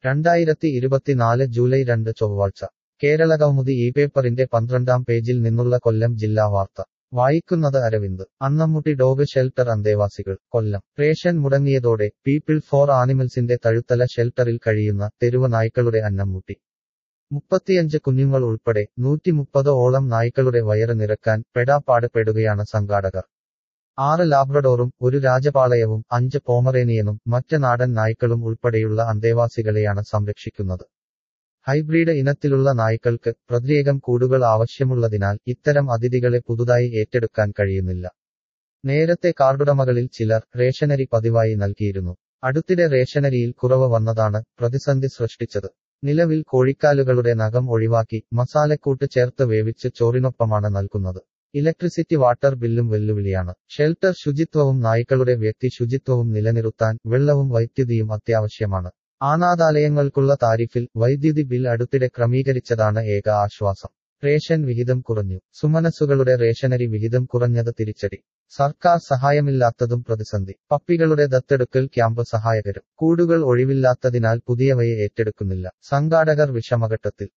രണ്ടായിരത്തി ഇരുപത്തിനാല് ജൂലൈ രണ്ട് ചൊവ്വാഴ്ച കേരളകൗമുദി ഈ പേപ്പറിന്റെ പന്ത്രണ്ടാം പേജിൽ നിന്നുള്ള കൊല്ലം ജില്ലാ വാർത്ത വായിക്കുന്നത് അരവിന്ദ് അന്നമ്മുട്ടി ഡോഗ് ഷെൽട്ടർ അന്തേവാസികൾ കൊല്ലം റേഷൻ മുടങ്ങിയതോടെ പീപ്പിൾ ഫോർ ആനിമൽസിന്റെ തഴുത്തല ഷെൽട്ടറിൽ കഴിയുന്ന തെരുവ നായ്ക്കളുടെ അന്നംമുട്ടി മുപ്പത്തിയഞ്ച് കുഞ്ഞുങ്ങൾ ഉൾപ്പെടെ നൂറ്റിമുപ്പത് ഓളം നായ്ക്കളുടെ വയറ് നിറക്കാൻ പെടാപ്പാട് പെടുകയാണ് സംഘാടകർ ആറ് ലാബ്രഡോറും ഒരു രാജപാളയവും അഞ്ച് പോമറേനിയനും മറ്റ് നാടൻ നായ്ക്കളും ഉൾപ്പെടെയുള്ള അന്തേവാസികളെയാണ് സംരക്ഷിക്കുന്നത് ഹൈബ്രിഡ് ഇനത്തിലുള്ള നായ്ക്കൾക്ക് പ്രത്യേകം കൂടുകൾ ആവശ്യമുള്ളതിനാൽ ഇത്തരം അതിഥികളെ പുതുതായി ഏറ്റെടുക്കാൻ കഴിയുന്നില്ല നേരത്തെ കാർഡുടമകളിൽ ചിലർ റേഷനരി പതിവായി നൽകിയിരുന്നു അടുത്തിടെ റേഷനരിയിൽ കുറവ് വന്നതാണ് പ്രതിസന്ധി സൃഷ്ടിച്ചത് നിലവിൽ കോഴിക്കാലുകളുടെ നഖം ഒഴിവാക്കി മസാലക്കൂട്ട് ചേർത്ത് വേവിച്ച് ചോറിനൊപ്പമാണ് നൽകുന്നത് ഇലക്ട്രിസിറ്റി വാട്ടർ ബില്ലും വെല്ലുവിളിയാണ് ഷെൽട്ടർ ശുചിത്വവും നായ്ക്കളുടെ വ്യക്തി ശുചിത്വവും നിലനിർത്താൻ വെള്ളവും വൈദ്യുതിയും അത്യാവശ്യമാണ് അനാഥാലയങ്ങൾക്കുള്ള താരിഫിൽ വൈദ്യുതി ബിൽ അടുത്തിടെ ക്രമീകരിച്ചതാണ് ഏക ആശ്വാസം റേഷൻ വിഹിതം കുറഞ്ഞു സുമനസ്സുകളുടെ റേഷനരി വിഹിതം കുറഞ്ഞത് തിരിച്ചടി സർക്കാർ സഹായമില്ലാത്തതും പ്രതിസന്ധി പപ്പികളുടെ ദത്തെടുക്കൽ ക്യാമ്പ് സഹായകരും കൂടുകൾ ഒഴിവില്ലാത്തതിനാൽ പുതിയവയെ ഏറ്റെടുക്കുന്നില്ല സംഘാടകർ വിഷമഘട്ടത്തിൽ